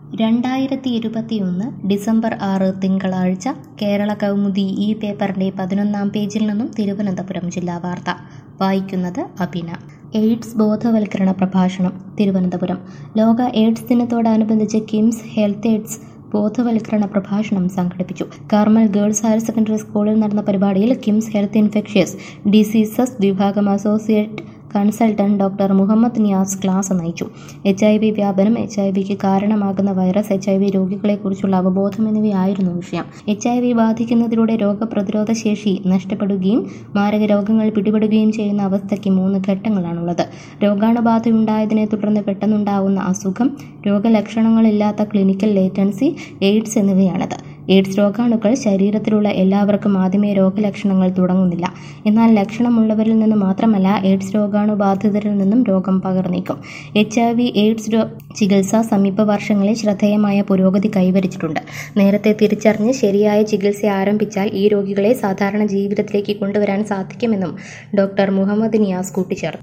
രണ്ടായിരത്തി ഇരുപത്തിയൊന്ന് ഡിസംബർ ആറ് തിങ്കളാഴ്ച കേരള കൗമുദി ഈ പേപ്പറിന്റെ പതിനൊന്നാം പേജിൽ നിന്നും തിരുവനന്തപുരം ജില്ലാ വാർത്ത വായിക്കുന്നത് അഭിന എയ്ഡ്സ് ബോധവൽക്കരണ പ്രഭാഷണം തിരുവനന്തപുരം ലോക എയ്ഡ്സ് ദിനത്തോടനുബന്ധിച്ച് കിംസ് ഹെൽത്ത് എയ്ഡ്സ് ബോധവൽക്കരണ പ്രഭാഷണം സംഘടിപ്പിച്ചു കാർമൽ ഗേൾസ് ഹയർ സെക്കൻഡറി സ്കൂളിൽ നടന്ന പരിപാടിയിൽ കിംസ് ഹെൽത്ത് ഇൻഫെക്ഷ്യസ് ഡിസീസസ് വിഭാഗം associate consultant doctor Muhammad Niyas class നയിച്ചു എച്ച് ഐ വി വ്യാപനം എച്ച് ഐ വിക്ക് കാരണമാകുന്ന വൈറസ് എച്ച് ഐ വി രോഗികളെക്കുറിച്ചുള്ള അവബോധം എന്നിവയായിരുന്നു വിഷയം എച്ച് ഐ വി ബാധിക്കുന്നതിലൂടെ രോഗപ്രതിരോധ ശേഷി നഷ്ടപ്പെടുകയും മാരക രോഗങ്ങൾ പിടിപെടുകയും ചെയ്യുന്ന അവസ്ഥയ്ക്ക് മൂന്ന് ഘട്ടങ്ങളാണുള്ളത് രോഗാണുബാധയുണ്ടായതിനെ തുടർന്ന് പെട്ടെന്നുണ്ടാവുന്ന അസുഖം രോഗലക്ഷണങ്ങളില്ലാത്ത ക്ലിനിക്കൽ ലേറ്റൻസി എയ്ഡ്സ് എന്നിവയാണത് എയ്ഡ്സ് രോഗാണുക്കൾ ശരീരത്തിലുള്ള എല്ലാവർക്കും ആദ്യമേ രോഗലക്ഷണങ്ങൾ തുടങ്ങുന്നില്ല എന്നാൽ ലക്ഷണമുള്ളവരിൽ നിന്ന് മാത്രമല്ല എയ്ഡ്സ് രോഗാണുബാധിതരിൽ നിന്നും രോഗം പകർന്നേക്കും എച്ച് ഐ വി എയ്ഡ്സ് രോ ചികിത്സ സമീപ വർഷങ്ങളിൽ ശ്രദ്ധേയമായ പുരോഗതി കൈവരിച്ചിട്ടുണ്ട് നേരത്തെ തിരിച്ചറിഞ്ഞ് ശരിയായ ചികിത്സ ആരംഭിച്ചാൽ ഈ രോഗികളെ സാധാരണ ജീവിതത്തിലേക്ക് കൊണ്ടുവരാൻ സാധിക്കുമെന്നും ഡോക്ടർ മുഹമ്മദ് നിയാസ് കൂട്ടിച്ചേർത്തു